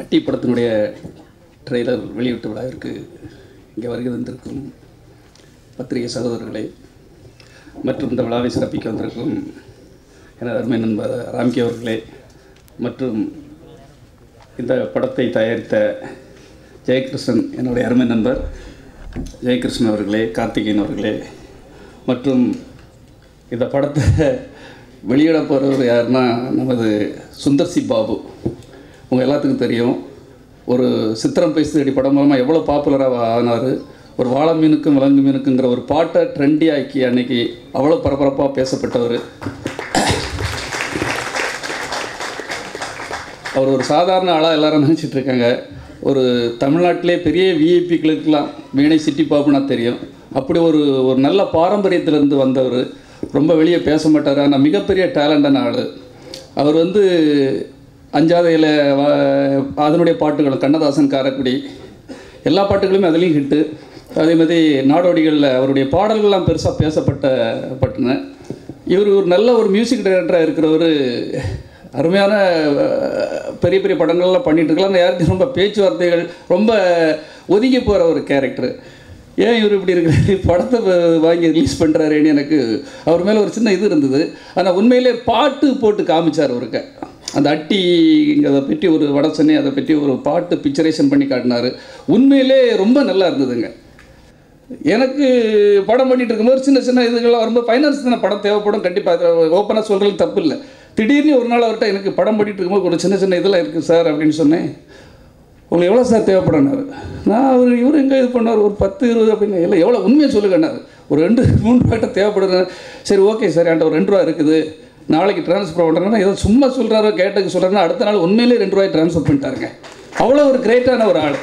அட்டி படத்தினுடைய ட்ரெய்லர் வெளியீட்டு விழாவிற்கு இங்கே வருகை தந்திருக்கும் பத்திரிகை சகோதரர்களே மற்றும் இந்த விழாவை சிறப்பிக்க வந்திருக்கும் எனது அருமை நண்பர் ராம்கி அவர்களே மற்றும் இந்த படத்தை தயாரித்த ஜெயகிருஷ்ணன் என்னுடைய அருமை நண்பர் ஜெயகிருஷ்ணன் அவர்களே கார்த்திகேயன் அவர்களே மற்றும் இந்த படத்தை வெளியிட போகிறவர் யாருன்னா நமது சுந்தர்சி பாபு உங்கள் எல்லாத்துக்கும் தெரியும் ஒரு சித்திரம் பேசுதடி படம் மூலமாக எவ்வளோ பாப்புலராக ஆனார் ஒரு வாழை மீனுக்கும் விலங்கு மீனுக்குங்கிற ஒரு பாட்டை ட்ரெண்டி ஆக்கி அன்னைக்கு அவ்வளோ பரபரப்பாக பேசப்பட்டவர் அவர் ஒரு சாதாரண ஆளாக எல்லாரும் நினச்சிட்டு இருக்காங்க ஒரு தமிழ்நாட்டிலே பெரிய விஐபிக்களுக்கெல்லாம் வீணை சிட்டி பாப்புனா தெரியும் அப்படி ஒரு ஒரு நல்ல பாரம்பரியத்திலேருந்து வந்தவர் ரொம்ப வெளியே பேச மாட்டார் ஆனால் மிகப்பெரிய டேலண்டான ஆள் அவர் வந்து அஞ்சாதையில் அதனுடைய பாட்டுகள் கண்ணதாசன் காரக்குடி எல்லா பாட்டுகளுமே அதுலேயும் ஹிட்டு அதே மாதிரி நாடோடிகளில் அவருடைய பாடல்கள்லாம் பெருசாக பேசப்பட்ட பட்டுன இவர் ஒரு நல்ல ஒரு மியூசிக் டைரக்டராக இருக்கிறவர் அருமையான அஹ், பெரிய பெரிய படங்கள்லாம் பண்ணிட்டு இருக்கலாம் அந்த யாருக்கு ரொம்ப பேச்சுவார்த்தைகள் ரொம்ப ஒதுங்கி போகிற ஒரு கேரக்டர் ஏன் இவர் இப்படி இருக்கிறாரு படத்தை வ- வாங்கி ரிலீஸ் பண்ணுறாருன்னு எனக்கு அவர் மேலே ஒரு சின்ன இது இருந்தது ஆனால் உண்மையிலே பாட்டு போட்டு காமிச்சார் அவருக்கு அந்த அட்டிங்கிறத பற்றி ஒரு வட சென்னை அதை பற்றி ஒரு பாட்டு பிக்சரேஷன் பண்ணி காட்டினார் உண்மையிலே ரொம்ப நல்லா இருந்ததுங்க எனக்கு படம் பண்ணிட்டு இருக்கும்போது சின்ன சின்ன இதுகள்லாம் வரும்போது ஃபைனான்ஸ் தானே படம் தேவைப்படும் கண்டிப்பாக ஓப்பனாக சொல்கிறது தப்பு இல்லை திடீர்னு ஒரு நாள் அவர்கிட்ட எனக்கு படம் பண்ணிட்டு இருக்கும்போது ஒரு சின்ன சின்ன இதெல்லாம் இருக்குது சார் அப்படின்னு சொன்னேன் உங்களுக்கு எவ்வளோ சார் தேவைப்படும்னாரு நான் அவர் இவர் எங்கே இது பண்ணார் ஒரு பத்து இருபது அப்படின்னு இல்லை எவ்வளோ உண்மையை சொல்லுங்கன்னாரு ஒரு ரெண்டு மூணு ரூபாய்ட்ட தேவைப்படுது சரி ஓகே சார் என்கிட்ட ஒரு ரெண்டு ரூபா இருக்குது நாளைக்கு ட்ரான்ஸ்ஃபர் பண்ணுறேன்னா ஏதோ சும்மா சொல்கிறாரோ கேட்டதுக்கு சொல்கிறேன்னா அடுத்த நாள் உண்மையிலேயே ரெண்டு ரூபாய் ட்ரான்ஸ்ஃபர் பண்ணிட்டாருங்க அவ்வளோ ஒரு கிரேட்டான ஒரு ஆள்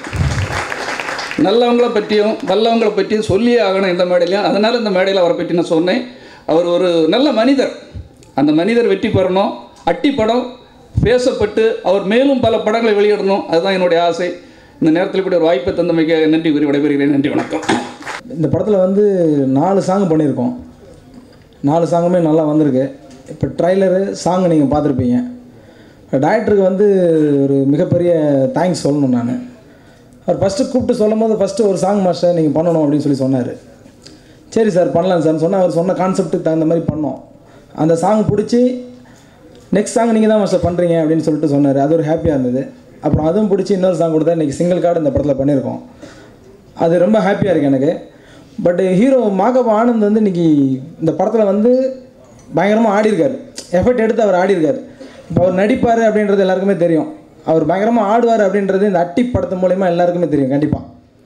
நல்லவங்கள பற்றியும் வல்லவங்கள பற்றியும் சொல்லியே ஆகணும் இந்த மேடையிலையும் அதனால் இந்த மேடையில் அவரை பற்றி நான் சொன்னேன் அவர் ஒரு நல்ல மனிதர் அந்த மனிதர் வெற்றி பெறணும் அட்டி படம் பேசப்பட்டு அவர் மேலும் பல படங்களை வெளியிடணும் அதுதான் என்னுடைய ஆசை இந்த நேரத்தில் இப்படி ஒரு வாய்ப்பை தந்தமைக்கு நன்றி கூறி விடைபெறுகிறேன் நன்றி வணக்கம் இந்த படத்தில் வந்து நாலு சாங் பண்ணியிருக்கோம் நாலு சாங்குமே நல்லா வந்திருக்கு இப்போ ட்ரைலரு சாங் நீங்கள் பார்த்துருப்பீங்க டைரக்டருக்கு வந்து ஒரு மிகப்பெரிய தேங்க்ஸ் சொல்லணும் நான் அவர் ஃபஸ்ட்டு கூப்பிட்டு சொல்லும் போது ஃபஸ்ட்டு ஒரு சாங் மாஸ்டர் நீங்கள் பண்ணணும் அப்படின்னு சொல்லி சொன்னார் சரி சார் பண்ணலாம் சார் சொன்னால் அவர் சொன்ன கான்செப்ட்டுக்கு தகுந்த மாதிரி பண்ணோம் அந்த சாங் பிடிச்சி நெக்ஸ்ட் சாங் நீங்கள் தான் மாஸ்டர் பண்ணுறீங்க அப்படின்னு சொல்லிட்டு சொன்னார் அது ஒரு ஹாப்பியாக இருந்தது அப்புறம் அதுவும் பிடிச்சி இன்னொரு சாங் கொடுத்தா இன்றைக்கி சிங்கிள் கார்டு இந்த படத்தில் பண்ணியிருக்கோம் அது ரொம்ப ஹாப்பியாக இருக்குது எனக்கு பட் ஹீரோ மாகப் ஆனந்த் வந்து இன்னைக்கு இந்த படத்தில் வந்து பயங்கரமாக ஆடிருக்கார் எஃபர்ட் எடுத்து அவர் ஆடிருக்கார் இப்போ அவர் நடிப்பார் அப்படின்றது எல்லாருக்குமே தெரியும் அவர் பயங்கரமாக ஆடுவார் அப்படின்றது இந்த அட்டி படத்து மூலயமா எல்லாருக்குமே தெரியும் கண்டிப்பாக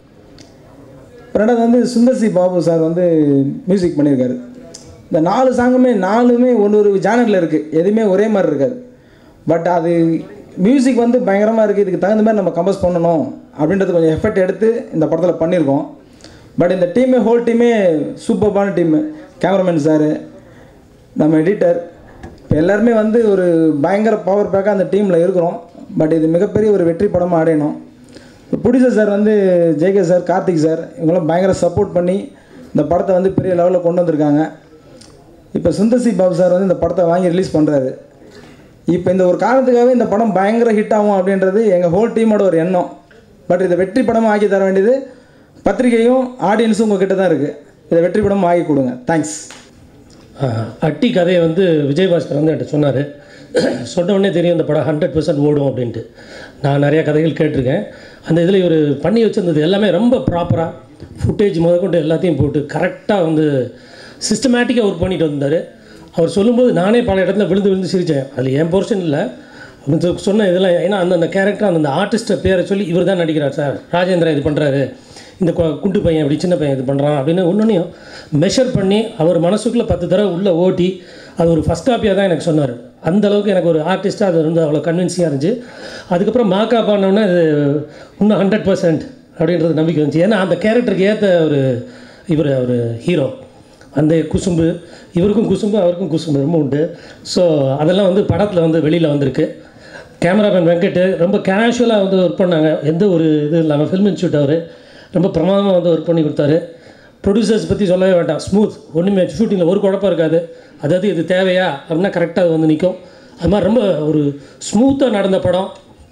ரெண்டாவது வந்து சுந்தர்சி பாபு சார் வந்து மியூசிக் பண்ணியிருக்காரு இந்த நாலு சாங்குமே நாலுமே ஒரு ஒரு ஜானரில் இருக்குது எதுவுமே ஒரே மாதிரி இருக்காது பட் அது மியூசிக் வந்து பயங்கரமாக இருக்குது இதுக்கு தகுந்த மாதிரி நம்ம கம்போஸ் பண்ணணும் அப்படின்றது கொஞ்சம் எஃபர்ட் எடுத்து இந்த படத்தில் பண்ணியிருக்கோம் பட் இந்த டீமே ஹோல் டீமே சூப்பர்பான டீமு கேமராமேன் சார் நம்ம எடிட்டர் இப்போ எல்லாருமே வந்து ஒரு பயங்கர பவர் பேக்காக அந்த டீமில் இருக்கிறோம் பட் இது மிகப்பெரிய ஒரு வெற்றி படமாக அடையணும் ப்ரொடியூசர் சார் வந்து ஜேகே சார் கார்த்திக் சார் இவங்களாம் பயங்கர சப்போர்ட் பண்ணி இந்த படத்தை வந்து பெரிய லெவலில் கொண்டு வந்திருக்காங்க இப்போ சுந்தர்சி பாபு சார் வந்து இந்த படத்தை வாங்கி ரிலீஸ் பண்ணுறாரு இப்போ இந்த ஒரு காரணத்துக்காகவே இந்த படம் பயங்கர ஹிட் ஆகும் அப்படின்றது எங்கள் ஹோல் டீமோட ஒரு எண்ணம் பட் இதை வெற்றி படமாக ஆக்கி தர வேண்டியது பத்திரிகையும் ஆடியன்ஸும் உங்கள் கிட்ட தான் இருக்குது இதை வெற்றி படமாக ஆக்கி கொடுங்க தேங்க்ஸ் ஆஹ், அட்டி கதையை வந்து விஜயபாஸ்கர் வந்து என்கிட்ட சொன்னார் சொன்ன உடனே தெரியும் இந்த படம் ஹண்ட்ரட் பர்சன்ட் ஓடும் அப்படின்ட்டு நான் நிறையா கதைகள் கேட்டிருக்கேன் அந்த இதில் இவர் பண்ணி வச்சிருந்தது எல்லாமே ரொம்ப ப்ராப்பராக ஃபுட்டேஜ் முதற்கொண்டு எல்லாத்தையும் போட்டு கரெக்டாக வந்து சிஸ்டமேட்டிக்காக ஒர்க் பண்ணிட்டு வந்தார் அவர் சொல்லும்போது நானே பல இடத்துல விழுந்து விழுந்து சிரித்தேன் அதில் என் போர்ஷன் இல்லை அப்படின்னு சொ- சொன்ன இதெல்லாம் ஏன்னா அந்தந்த கேரக்டர் அந்தந்த ஆர்டிஸ்ட்டை பேரை சொல்லி இவர் தான் நடிக்கிறார் சார் ராஜேந்திரா இது பண்ணுறாரு இந்த கொ- குண்டு பையன் இப்படி சின்ன பையன் இது பண்ணுறான் அப்படின்னு ஒன்றொன்னையும் மெஷர் பண்ணி அவர் மனசுக்குள்ளே பத்து தடவை உள்ளே ஓட்டி அது ஒரு ஃபஸ்ட் காப்பியாக தான் எனக்கு சொன்னார் அந்த அளவுக்கு எனக்கு ஒரு ஆர்டிஸ்ட்டாக அது வந்து அவ்வளோ கன்வின்சிங்காக இருந்துச்சு அதுக்கப்புறம் மாக்கா பண்ணோன்னே அது இன்னும் ஹண்ட்ரட் பர்சன்ட் அப்படின்றது நம்பிக்கை வந்துச்சு ஏன்னா அந்த கேரக்டருக்கு ஏற்ற ஒரு இவர் ஒரு ஹீரோ அந்த குசும்பு இவருக்கும் குசும்பு அவருக்கும் குசும்பு ரொம்ப உண்டு ஸோ அதெல்லாம் வந்து படத்தில் வந்து வெளியில் வந்திருக்கு கேமராமேன் வெங்கட் ரொம்ப கேஷுவலாக வந்து ஒர்க் பண்ணாங்க எந்த ஒரு இது இல்லாமல் ஃபில்ம் இன்ஸ்டியூட் அவர் ரொம்ப பிரமாதமாக வந்து ஒர்க் பண்ணி கொடுத்தாரு ப்ரொடியூசர்ஸ் பற்றி சொல்லவே வேண்டாம் ஸ்மூத் ஒன்றுமே ஷூட்டிங்கில் ஒரு குழப்பம் இருக்காது அதாவது இது தேவையா அப்படின்னா கரெக்டாக அது வந்து நிற்கும் அது மாதிரி ரொம்ப ஒரு ஸ்மூத்தாக நடந்த படம்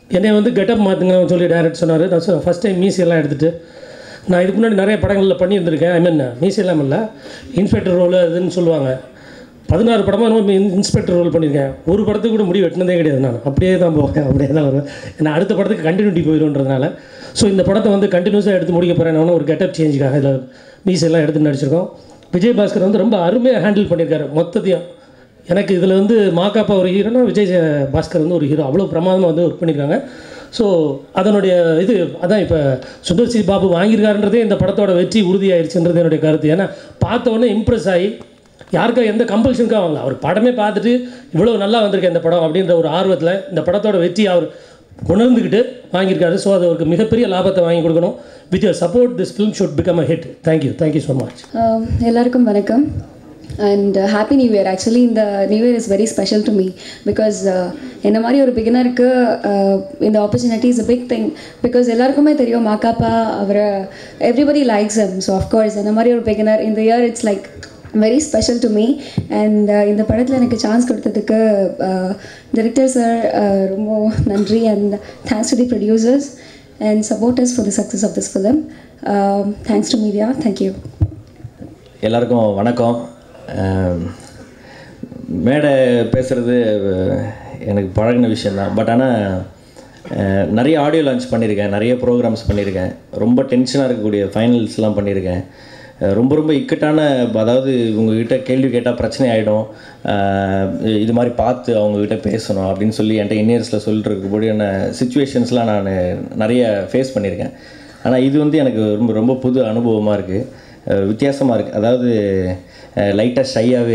என்னை வந்து கெட்டப் மாற்றுங்கன்னு சொல்லி டேரக்ட் சொன்னார் நான் ஃபஸ்ட் டைம் மீசியெல்லாம் எடுத்துகிட்டு நான் இதுக்கு முன்னாடி நிறைய படங்களில் பண்ணியிருந்திருக்கேன் ஐ மீன் மீசியெல்லாம் இல்லை இன்ஸ்பெக்டர் ரோல் அதுன்னு சொல்லுவாங்க பதினாறு படமாக நம்ம இன்ஸ்பெக்டர் ரோல் பண்ணியிருக்கேன் ஒரு படத்துக்கு கூட முடி வெட்டினதே கிடையாது நான் அப்படியே தான் போவேன் அப்படியே தான் வருவேன் ஏன்னா அடுத்த படத்துக்கு கண்டினியூட்டி போயிடும்ன்றதுனால ஸோ இந்த படத்தை வந்து கண்டினியூஸாக எடுத்து முடிக்க போகிறேன் நான் ஒரு கெட்டப் சேஞ்சுக்காக இதில் மீசெல்லாம் எடுத்து நடிச்சிருக்கோம் விஜய் பாஸ்கர் வந்து ரொம்ப அருமையாக ஹேண்டில் பண்ணியிருக்காரு மொத்தத்தையும் எனக்கு இதில் வந்து மாக்காப்பா ஒரு ஹீரோனா விஜய் சே- பாஸ்கர் வந்து ஒரு ஹீரோ அவ்வளோ பிரமாதமாக வந்து ஒர்க் பண்ணியிருக்காங்க ஸோ அதனுடைய இது அதான் இப்போ சுந்தர் சி பாபு வாங்கியிருக்காருன்றதே இந்த படத்தோட வெற்றி உறுதியாயிருச்சுன்றது என்னுடைய கருத்து ஏன்னா பார்த்த உடனே இம்ப்ரெஸ் ஆகி யாருக்கா எந்த கம்பல்ஷனுக்காக வாங்கல அவர் படமே பார்த்துட்டு இவ்வளோ நல்லா வந்திருக்கு இந்த படம் அப்படின்ற ஒரு ஆர்வத்தில் இந்த படத்தோட வெற்றி அவர் உணர்ந்துக்கிட்டு வாங்கியிருக்காரு ஸோ அது அவருக்கு மிகப்பெரிய லாபத்தை வாங்கி கொடுக்கணும் with your support this film should become a hit thank you thank you so much Um, எல்லாருக்கும் வணக்கம் and happy new year actually இந்த new year is very special to me because என்ன மாதிரி ஒரு பிகினருக்கு இந்த opportunity is a big thing because எல்லாருக்குமே தெரியும் மாக்காப்பா அவரை everybody likes him so of course என்ன மாதிரி ஒரு பிகினர் இந்த year it's like very special to me and இந்த படத்தில் எனக்கு சான்ஸ் கொடுத்ததுக்கு டிரெக்டர் சார் ரொம்ப நன்றி and thanks to the producers and supporters for the success of this film thanks to media thank you எல்லாருக்கும் வணக்கம் அஹ், மேடை பேசுகிறது எனக்கு பழகின விஷயந்தான் பட் ஆனால் நிறைய ஆடியோ லான்ச் பண்ணியிருக்கேன் நிறைய ப்ரோக்ராம்ஸ் பண்ணியிருக்கேன் ரொம்ப டென்ஷனாக இருக்கக்கூடிய ஃபைனல்ஸ்லாம் பண்ணியிருக்கேன் அஹ், ரொம்ப ரொம்ப இக்கட்டான அதாவது உங்ககிட்ட கேள்வி கேட்டால் பிரச்சனை ஆகிடும் இது மாதிரி பார்த்து அவங்கக்கிட்ட பேசணும் அப்படின்னு சொல்லி என்கிட்ட இன்னியர்ஸில் சொல்லிட்டு இருக்கக்கூடியான சுச்சுவேஷன்ஸ்லாம் நான் நிறைய ஃபேஸ் பண்ணியிருக்கேன் ஆனால் இது வந்து எனக்கு ரொம்ப ரொம்ப புது அனுபவமாக இருக்குது வித்தியாசமாக இருக்குது அதாவது லைட்டாக ஷையாகவே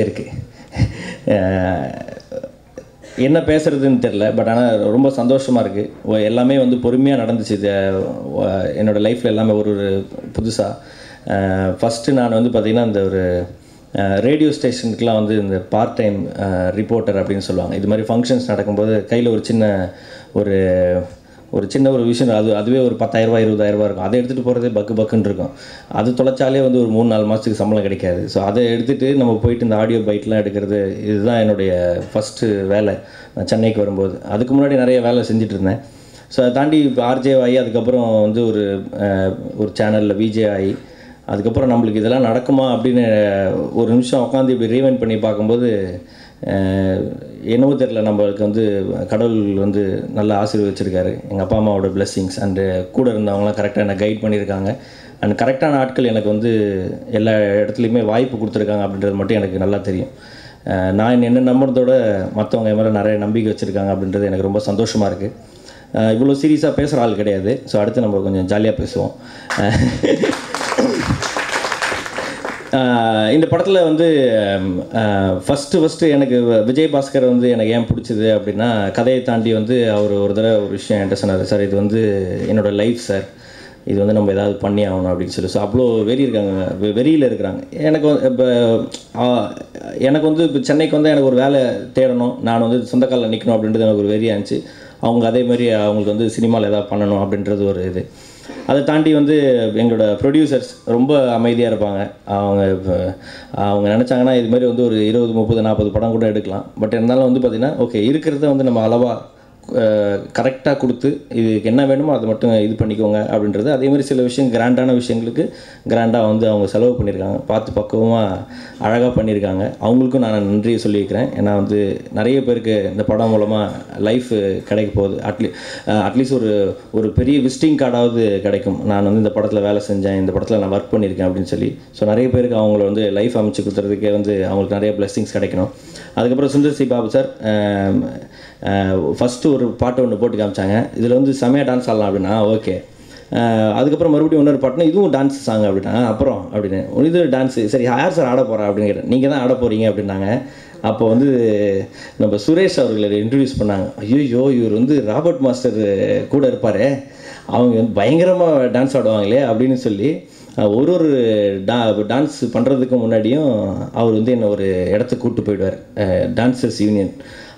இருக்குது என்ன பேசுறதுன்னு தெரில பட் ஆனால் ரொம்ப சந்தோஷமாக இருக்குது எல்லாமே வந்து பொறுமையாக நடந்துச்சு இது அஹ், என்னோட லைஃப்பில் எல்லாமே ஒரு ஒரு புதுசாக ஃபஸ்ட்டு நான் வந்து பார்த்திங்கன்னா இந்த ஒரு ரேடியோ ஸ்டேஷனுக்குலாம் வந்து இந்த பார்ட் டைம் ரிப்போர்ட்டர் அப்படின்னு சொல்லுவாங்க இது மாதிரி ஃபங்க்ஷன்ஸ் நடக்கும்போது கையில் ஒரு சின்ன ஒரு ஒரு சின்ன ஒரு விஷயம் அது அதுவே ஒரு பத்தாயிரரூபா இருபதாயிரரூபா இருக்கும் அதை எடுத்துகிட்டு போகிறதே பக்கு பக்குன்னு இருக்கும் அது தொலைச்சாலே வந்து ஒரு மூணு நாலு மாதத்துக்கு சம்பளம் கிடைக்காது ஸோ அதை எடுத்துகிட்டு நம்ம போயிட்டு இந்த ஆடியோ பைட்லாம் எடுக்கிறது இதுதான் என்னுடைய ஃபஸ்ட்டு வேலை நான் சென்னைக்கு வரும்போது அதுக்கு முன்னாடி நிறைய வேலை செஞ்சுட்டு இருந்தேன் ஸோ அதை தாண்டி இப்போ ஆர்ஜே ஆகி அதுக்கப்புறம் வந்து ஒரு அஹ், ஒரு சேனலில் விஜே ஆகி அதுக்கப்புறம் நம்மளுக்கு இதெல்லாம் நடக்குமா அப்படின்னு ஒரு நிமிஷம் உட்காந்து இப்படி ரீவைண்ட் பண்ணி பார்க்கும்போது அஹ், என்னவோ தெரில நம்மளுக்கு வந்து கடவுள் வந்து நல்லா ஆசீர்வதிச்சிருக்காரு எங்கள் அப்பா அம்மாவோட blessings அண்டு கூட இருந்தவங்களாம் கரெக்டாக என்னை கைட் பண்ணியிருக்காங்க அண்ட் கரெக்டான ஆட்கள் எனக்கு வந்து எல்லா இடத்துலையுமே வாய்ப்பு கொடுத்துருக்காங்க அப்படின்றது மட்டும் எனக்கு நல்லா தெரியும் அஹ், நான் என்ன நம்புறதோட மற்றவங்க என் மேலே நிறைய நம்பிக்கை வச்சுருக்காங்க அப்படின்றது எனக்கு ரொம்ப சந்தோஷமாக இருக்குது இவ்வளோ சீரியஸாக பேசுகிற ஆள் கிடையாது ஸோ அடுத்து நம்ம கொஞ்சம் ஜாலியாக பேசுவோம் ஆஹ் இந்த படத்தில் வந்து ஃபஸ்ட்டு ஃபஸ்ட்டு எனக்கு வ- விஜய் பாஸ்கர் வந்து எனக்கு ஏன் பிடிச்சது அப்படின்னா கதையை தாண்டி வந்து அவர் ஒரு தடவை ஒரு விஷயம் என்கிட்ட சொன்னார் சார் இது வந்து என்னோட லைஃப் சார் இது வந்து நம்ம ஏதாவது பண்ணி ஆகணும் அப்படின்னு சொல்லி ஸோ அவ்வளோ வெறி இருக்காங்க வெ- வெறியில் இருக்கிறாங்க எனக்கு வந்து இப்போ எனக்கு வந்து இப்போ சென்னைக்கு வந்து எனக்கு ஒரு வேலை தேடணும் நான் வந்து சொந்த காலில் நிற்கணும் அப்படின்றது எனக்கு ஒரு வெறியாக இருந்துச்சு அவங்க அதே மாதிரி அவங்களுக்கு வந்து சினிமாவில் ஏதாவது பண்ணணும் அப்படின்றது ஒரு இது அதை தாண்டி வந்து எங்களோட ப்ரொடியூசர்ஸ் ரொம்ப அமைதியாக இருப்பாங்க அவங்க இப்போ அவங்க நினச்சாங்கன்னா இது மாதிரி வந்து ஒரு இருபது முப்பது நாற்பது படம் கூட எடுக்கலாம் பட் இருந்தாலும் வந்து பார்த்திங்கன்னா ஓகே இருக்கிறத வந்து நம்ம அளவாக கரெக்டாக கொடுத்து இதுக்கு என்ன வேணுமோ அதை மட்டும் இது பண்ணிக்கோங்க அப்படின்றது அதே மாதிரி சில விஷயம் கிராண்டான விஷயங்களுக்கு கிராண்டாக வந்து அவங்க செலவு பண்ணியிருக்காங்க பார்த்து பக்குவமாக அழகாக பண்ணியிருக்காங்க அவங்களுக்கும் நான் நன்றியை சொல்லியிருக்கிறேன் ஏன்னா வந்து நிறைய பேருக்கு இந்த படம் மூலமாக லைஃப் கிடைக்க போகுது அட்லீ அட்லீஸ்ட் ஒரு ஒரு பெரிய விசிட்டிங் கார்டாவது கிடைக்கும் நான் வந்து இந்த படத்தில் வேலை செஞ்சேன் இந்த படத்தில் நான் ஒர்க் பண்ணியிருக்கேன் அப்படின்னு சொல்லி ஸோ நிறைய பேருக்கு அவங்கள வந்து லைஃப் அமைச்சு கொடுத்துறதுக்கே வந்து அவங்களுக்கு நிறைய blessings கிடைக்கணும் அதுக்கப்புறம் Sundar C Babu sir first ஒரு பாட்டு ஒன்று போட்டு காமிச்சாங்க இதில் வந்து செமையாக டான்ஸ் ஆடலாம் அப்படின்னா ஓகே அதுக்கப்புறம் மறுபடியும் இன்னொரு பாட்டுனா இதுவும் டான்ஸ் சாங் அப்படின்னா அப்புறம் அப்படின்னு இது டான்ஸு சரி யார் சார் ஆட போகிறா அப்படின்னு கேட்டேன் நீங்கள் தான் ஆட போகிறீங்க அப்படின்னாங்க அப்போ வந்து நம்ம சுரேஷ் அவர்களை இன்ட்ரடியூஸ் பண்ணாங்க ஐயோ இவர் வந்து ராபர்ட் மாஸ்டர் கூட இருப்பார் அவங்க வந்து பயங்கரமாக டான்ஸ் ஆடுவாங்களே அப்படின்னு சொல்லி அஹ், ஒரு ஒரு டா டான்ஸ் பண்ணுறதுக்கு முன்னாடியும் அவர் வந்து என்னை ஒரு இடத்துக்கு கூப்பிட்டு போயிடுவார் டான்சர்ஸ் யூனியன்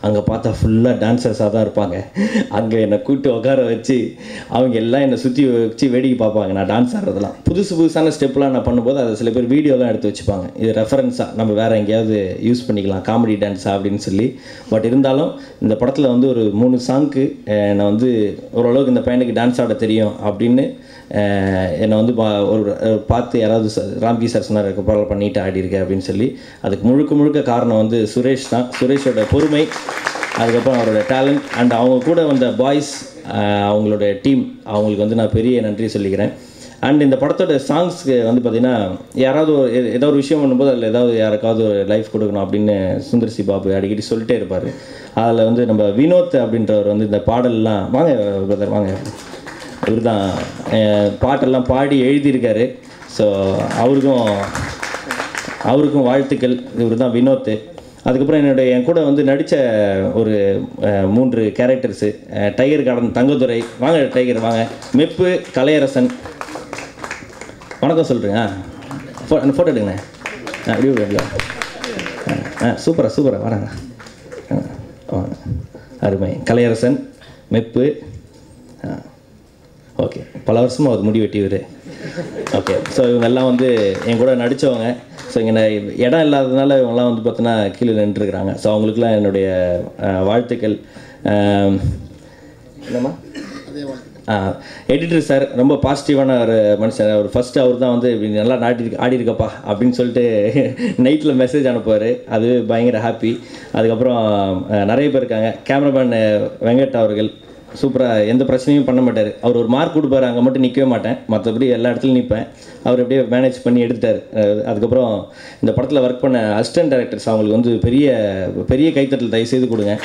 அங்கே பார்த்தா ஃபுல்லாக டான்சர்ஸாக தான் இருப்பாங்க அங்கே என்னை கூப்பிட்டு உட்கார வச்சு அவங்க எல்லாம் என்னை சுற்றி வச்சு வேடிக்கை பார்ப்பாங்க நான் டான்ஸ் ஆடுறதெல்லாம் புதுசு புதுசான ஸ்டெப்லாம் நான் பண்ணும்போது அதை சில பேர் வீடியோலாம் எடுத்து வச்சுப்பாங்க இது ரெஃபரன்ஸாக நம்ம வேறு எங்கேயாவது யூஸ் பண்ணிக்கலாம் காமெடி டான்ஸா அப்படின்னு சொல்லி பட் இருந்தாலும் இந்த படத்தில் வந்து ஒரு மூணு சாங்க்கு நான் வந்து ஓரளவுக்கு இந்த பையனுக்கு டான்ஸ் ஆட தெரியும் அப்படின்னு அஹ், என்னை வந்து பா ஒரு அஹ், பார்த்து யாராவது ச- ராம்கி சார் சொன்னார் பரவாயில்ல பண்ணிட்டு ஆடிருக்கேன் அப்படின்னு சொல்லி அதுக்கு முழுக்க முழுக்க காரணம் வந்து சுரேஷ் தான் சுரேஷோட பொறுமை அதுக்கப்புறம் அவரோட டேலண்ட் அண்ட் அவங்க கூட வந்த பாய்ஸ் அவங்களோட டீம் அவங்களுக்கு வந்து நான் பெரிய நன்றி சொல்லிக்கிறேன் அண்ட் இந்த படத்தோட சாங்ஸ்க்கு வந்து பார்த்திங்கன்னா யாராவது ஒரு எ- ஏதோ ஒரு விஷயம் பண்ணும்போது அதில் ஏதாவது யாருக்காவது ஒரு லைஃப் கொடுக்கணும் அப்படின்னு சுந்தர்சி பாபு அடிக்கடி சொல்லிட்டே இருப்பார் அதில் வந்து நம்ம வினோத் அப்படின்றவர் வந்து இந்த பாடல்லாம் வாங்க பிரதர் வாங்க இவர் தான் பாட்டெல்லாம் பாடி எழுதியிருக்காரு ஸோ அவருக்கும் அவருக்கும் வாழ்த்துக்கள் இவர் தான் வினோத் அதுக்கப்புறம் என்னுடைய என் கூட வந்து நடித்த ஒரு அஹ், மூன்று கேரக்டர்ஸு டைகர் கார்டன் தங்கதுரை வாங்க டைகர் வாங்க மெப்பு கலையரசன் வணக்கம் சொல்கிறேங்க ஃபோ அந்த ஃபோட்டோ எடுங்கண்ணே ஆ அப்படியே விடுங்க. ஆ, ஆ சூப்பரா சூப்பரா வராங்க ஆ, வாங்க அருமை கலையரசன் மெப்பு ஆ ஓகே பல வருஷமாக அது முடி வெட்டி இவர் ஓகே ஸோ இவங்க எல்லாம் வந்து என் கூட நடித்தவங்க ஸோ இங்கே நான் இடம் இல்லாததுனால இவங்கெல்லாம் வந்து பார்த்தோன்னா கீழே நின்றுருக்குறாங்க ஸோ அவங்களுக்குலாம் என்னுடைய அஹ், வாழ்த்துக்கள் அஹ், என்னம்மா எடிட்டர் சார் ரொம்ப பாசிட்டிவான ஒரு மனுஷன் அவர் ஃபஸ்ட்டு அவர் தான் வந்து இப்படி நல்லா நாட்டி ஆடி இருக்கப்பா அப்படின்னு சொல்லிட்டு நைட்டில் மெசேஜ் அனுப்புவார் அது பயங்கர ஹாப்பி அதுக்கப்புறம் அஹ், நிறைய பேர் இருக்காங்க கேமராமேன் வெங்கட் அவர்கள் சூப்பராக எந்த பிரச்சனையும் பண்ண மாட்டார் அவர் ஒரு மார்க் கொடுப்பாரு அங்கே மட்டும் நிற்கவே மாட்டேன் மற்றபடி எல்லா இடத்துலையும் நிற்பேன் அவர் எப்படியே மேனேஜ் பண்ணி எடுத்துட்டார் அஹ், அதுக்கப்புறம் இந்த படத்தில் ஒர்க் பண்ண அசிஸ்டன்ட் டைரக்டர்ஸ் அவங்களுக்கு வந்து பெரிய பெரிய கைத்தட்டல் தயவு செய்து கொடுங்க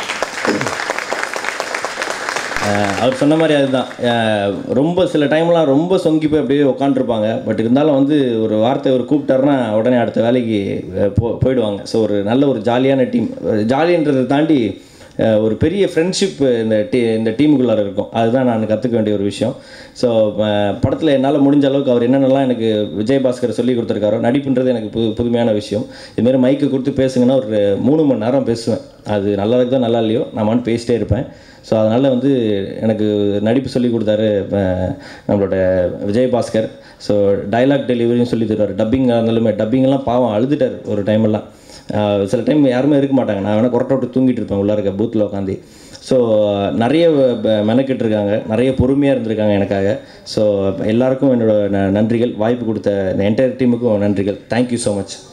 அஹ் அவர் சொன்ன மாதிரி அதுதான் அஹ் ரொம்ப சில டைம்லாம் ரொம்ப சொங்கி போய் அப்படியே உட்காந்துருப்பாங்க பட் இருந்தாலும் வந்து ஒரு வார்த்தை ஒரு கூப்பிட்டாருன்னா உடனே அடுத்த வேலைக்கு அஹ் போ போயிடுவாங்க ஸோ ஒரு நல்ல ஒரு ஜாலியான டீம் ஜாலின்றதை தாண்டி அஹ் ஒரு பெரிய ஃப்ரெண்ட்ஷிப் இந்த டீ இந்த டீமுக்குள்ளார இருக்கும் அதுதான் நான் கற்றுக்க வேண்டிய ஒரு விஷயம் ஸோ படத்தில் என்னால் முடிஞ்ச அளவுக்கு அவர் என்னென்னலாம் எனக்கு விஜயபாஸ்கர் சொல்லி கொடுத்துருக்காரோ நடிப்புன்றது எனக்கு புது புதுமையான விஷயம் இதுமாரி மைக்கு கொடுத்து பேசுங்கன்னா ஒரு மூணு மணி நேரம் பேசுவேன் அது நல்லா இருக்குதோ நல்லா இல்லையோ நான் மட்டும் பேசிட்டே இருப்பேன் ஸோ அதனால் வந்து எனக்கு நடிப்பு சொல்லி கொடுத்தாரு அஹ், நம்மளோட விஜயபாஸ்கர் ஸோ டைலாக் டெலிவரியும் சொல்லி தருவார் டப்பிங் இருந்தாலுமே டப்பிங்லாம் பாவம் அழுதுட்டார் ஒரு டைம் எல்லாம் அஹ், சில டைம் யாருமே இருக்க மாட்டாங்க நான் வேணால் கொரட்டை விட்டு தூங்கிட்டு இருப்பேன் உள்ளே இருக்க பூத்தில் உட்காந்து ஸோ நிறைய ப- மெனக்கெட்டு இருக்காங்க நிறைய பொறுமையாக இருந்திருக்காங்க எனக்காக ஸோ எல்லாருக்கும் என்னோட ந- நன்றிகள் வாய்ப்பு கொடுத்த இந்த என்டையர் டீமுக்கும் நன்றிகள் தேங்க்யூ ஸோ மச்